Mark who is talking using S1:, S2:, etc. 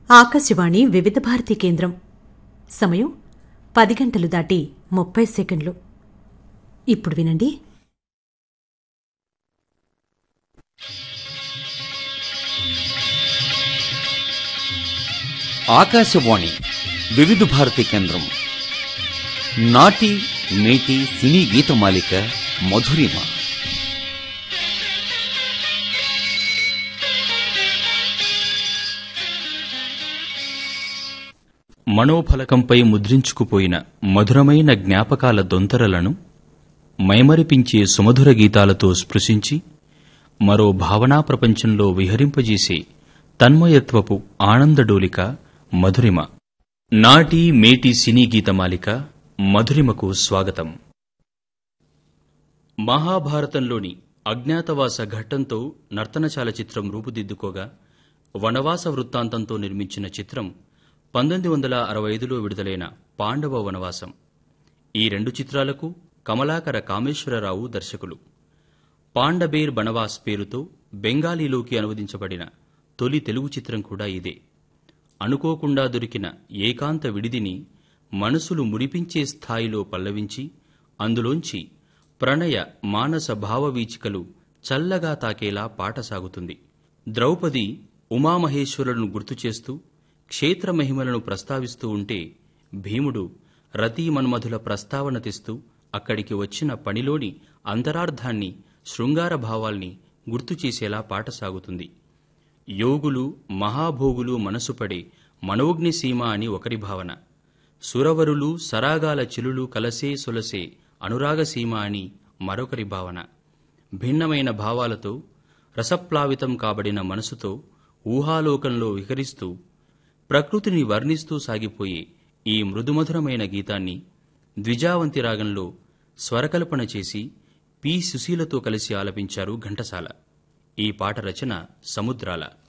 S1: ఆకాశవాణి వివిధ భారతి కేంద్రం సమయం పది గంటలు దాటి ముప్పై సెకండ్లు ఇప్పుడు వినండి
S2: ఆకాశవాణి వివిధ భారతి కేంద్రం నాటి మేటి సినీ గీతమాలిక మధురిమ
S3: మనోఫలకంపై ముద్రించుకుపోయిన మధురమైన జ్ఞాపకాల దొంతరలను మైమరిపించే సుమధుర గీతాలతో స్పృశించి మరో భావనా ప్రపంచంలో విహరింపజేసే తన్మయత్వపు ఆనందడోలిక మధురిమ నాటి మేటి సినీ గీతమాలిక మధురిమకు స్వాగతం మహాభారతంలోని అజ్ఞాతవాస ఘట్టంతో నర్తనశాల చిత్రం రూపుదిద్దుకోగా వనవాస వృత్తాంతంతో నిర్మించిన చిత్రం పంతొమ్మిది వందల అరవై ఐదులో విడుదలైన పాండవ వనవాసం ఈ రెండు చిత్రాలకు కమలాకర కామేశ్వరరావు దర్శకులు పాండబేర్ బనవాస్ పేరుతో బెంగాలీలోకి అనువదించబడిన తొలి తెలుగు చిత్రం కూడా ఇదే అనుకోకుండా దొరికిన ఏకాంత విడిదిని మనసులు మురిపించే స్థాయిలో పల్లవించి అందులోంచి ప్రణయ మానస భావవీచికలు చల్లగా తాకేలా పాట సాగుతుంది ద్రౌపది ఉమామహేశ్వరులను గుర్తు చేస్తూ క్షేత్ర మహిమలను ప్రస్తావిస్తూ ఉంటే భీముడు రతీమన్మధుల ప్రస్తావన తెస్తూ అక్కడికి వచ్చిన పనిలోని అంతరార్థాన్ని శృంగార భావాల్ని గుర్తు చేసేలా పాట సాగుతుంది యోగులు మహాభోగులు మనసుపడే మనోగ్ని సీమ అని ఒకరి భావన సురవరులు సరాగాల చిలులు కలసే సొలసే అనురాగసీమ అని మరొకరి భావన భిన్నమైన భావాలతో రసప్లావితం కాబడిన మనసుతో ఊహాలోకంలో విహరిస్తూ ప్రకృతిని వర్ణిస్తూ సాగిపోయే ఈ మృదుమధురమైన గీతాన్ని ద్విజావంతి రాగంలో స్వరకల్పన చేసి పి సుశీలతో కలిసి ఆలపించారు ఘంటసాల ఈ పాట రచన సముద్రాల